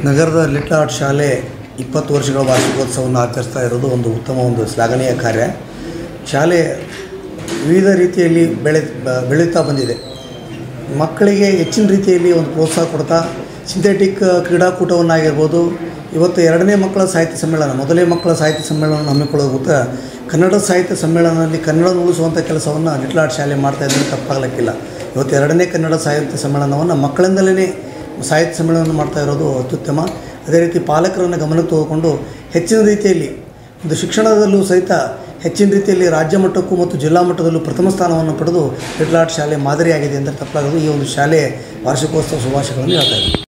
ನಗರದ little art ಶಾಲೆ ಇಪ್ಪತ್ತು ವರ್ಷಗಳ ವಾರ್ಷಿಕೋತ್ಸವವನ್ನು ಆಚರಿಸ್ತಾ ಇರೋದು ಒಂದು ಉತ್ತಮ ಒಂದು ಶ್ಲಾಘನೀಯ ಕಾರ್ಯ ಶಾಲೆ ವಿವಿಧ ರೀತಿಯಲ್ಲಿ ಬೆಳೆ ಬ- ಬೆಳೀತಾ ಬಂದಿದೆ ಮಕ್ಕಳಿಗೆ ಹೆಚ್ಚಿನ ರೀತಿಯಲ್ಲಿ ಒಂದು ಪ್ರೋತ್ಸಾಹ ಕೊಡ್ತಾ ಸಿಂಥೆಟಿಕ್ ಕ್ರೀಡಾಕೂಟವನ್ನಾಗಿರ್ಬೋದು ಇವತ್ತು ಎರಡನೇ ಮಕ್ಕಳ ಸಾಹಿತ್ಯ ಸಮ್ಮೇಳನ ಮೊದಲೇ ಮಕ್ಕಳ ಸಾಹಿತ್ಯ ಸಮ್ಮೇಳನ ಹಮ್ಮಿಕೊಳ್ಳೋದಕ್ಕೆ ಕನ್ನಡ ಸಾಹಿತ್ಯ ಸಮ್ಮೇಳನದಲ್ಲಿ ಕನ್ನಡ ಉಳಿಸುವಂಥ ಕೆಲಸವನ್ನು ಲಿಟ್ಲ್ ಆರ್ಟ್ ಶಾಲೆ ಮಾಡ್ತಾ ಇದ್ದರೆ ತಪ್ಪಾಗಲಿಕ್ಕಿಲ್ಲ ಇವತ್ತು ಎರಡನೇ ಕನ್ನಡ ಸಾಹಿತ್ಯ ಸಮ್ಮೇಳನವನ್ನು ಮಕ್ಕಳಿಂದಲೇ ಸಾಹಿತ್ಯ ಸಮ್ಮೇಳನ ಮಾಡ್ತಾ ಇರೋದು ಅತ್ಯುತ್ತಮ ಅದೇ ರೀತಿ ಪಾಲಕರನ್ನು ಗಮನಕ್ಕೆ ತೆಗೆದುಕೊಂಡು ಹೆಚ್ಚಿನ ರೀತಿಯಲ್ಲಿ ಒಂದು ಶಿಕ್ಷಣದಲ್ಲೂ ಸಹಿತ ಹೆಚ್ಚಿನ ರೀತಿಯಲ್ಲಿ ರಾಜ್ಯ ಮಟ್ಟಕ್ಕೂ ಮತ್ತು ಜಿಲ್ಲಾ ಮಟ್ಟದಲ್ಲೂ ಪ್ರಥಮ ಸ್ಥಾನವನ್ನು ಪಡೆದು ಲಿಟ್ಲ್ ಆರ್ಟ್ ಶಾಲೆ ಮಾದರಿಯಾಗಿದೆ ಅಂದರೆ ತಪ್ಪಾಗದು ಈ ಒಂದು ಶಾಲೆ ವಾರ್ಷಿಕೋತ್ಸವ ಶುಭಾಶಯಗಳನ್ನು ಹೇಳ್ತಾ ಇದ್ದೀನಿ